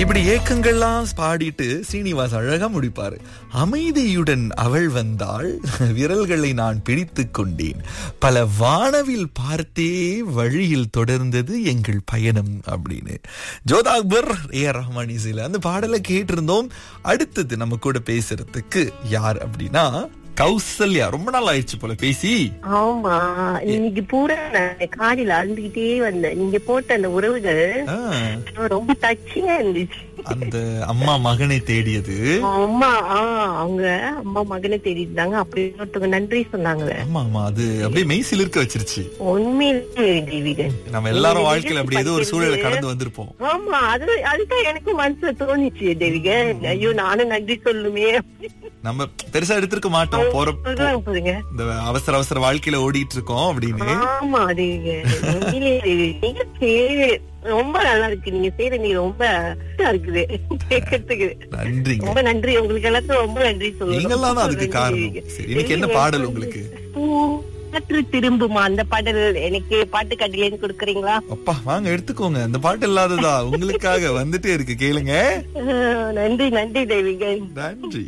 இப்படி ஏக்கங்கள்லாம் பாடிட்டு சீனிவாஸ் அழகா முடிப்பாரு அமைதியுடன் அவள் வந்தாள் விரல்களை நான் பிடித்துக் கொண்டேன் பல வானவில் பார்த்தே வழியில் தொடர்ந்தது எங்கள் பயணம் அப்படின்னு ஜோதா அக்பர் ஏ ஆர் ரஹ்மான் இசையில அந்த பாடலை கேட்டிருந்தோம் அடுத்தது நம்ம கூட பேசுறதுக்கு யார் அப்படின்னா கௌசல்யா ரொம்ப நாள் ஆயிடுச்சு போல பேசி ஆமா இன்னைக்கு பூரா நான் காலையில அழுந்துகிட்டே வந்தேன் நீங்க போட்ட அந்த உறவுகள் ஆ, ரொம்ப டச்சிங்கா இருந்துச்சு அந்த அம்மா மகனை தேடியது அம்மா ஆ அவங்க அம்மா மகனை தேடி இருந்தாங்க அப்படி ஒருத்தவங்க நன்றி சொன்னாங்களே ஆமா ஆமா அது அப்படியே மெய் சிலிர்க்க வச்சிருச்சு உண்மையிலே தேவிகன் நம்ம எல்லாரும் வாழ்க்கையில அப்படி ஏதோ ஒரு சூழலை கடந்து வந்திருப்போம் ஆமா அது அதுதான் எனக்கும் மனசுல தோணுச்சு தேவிகன் ஐயோ நானும் நன்றி சொல்லுமே நம்ம பெருசா எடுத்திருக்க மாட்டோம் போறப்போ சொல்றாங்க பாருங்க இந்த அவசர அவசர வாழ்க்கையில ஓடிட்டு இருக்கோம் அப்படின்னு ஆமா தேவிகன் உண்மையிலே நிகழ்ச்சி ரொம்ப நல்லா இருக்கு நீங்க செய்யற நீ ரொம்ப இதா இருக்குது கேட்கறதுக்கு நன்றிங்க ரொம்ப நன்றி உங்களுக்கு எல்லாத்துக்கும் ரொம்ப நன்றி நீங்கெல்லாம் தான் அதுக்கு நன்றி. காரணம் சரி இன்னைக்கு என்ன பாடல் உங்களுக்கு பூ காற்று திரும்புமா அந்த பாடல் எனக்கு பாட்டு கட்டிலேன்னு கொடுக்குறீங்களா அப்பா வாங்க எடுத்துக்கோங்க அந்த பாட்டு இல்லாததா உங்களுக்காக வந்துட்டே இருக்கு கேளுங்க நன்றி நன்றி தேவிகன் நன்றி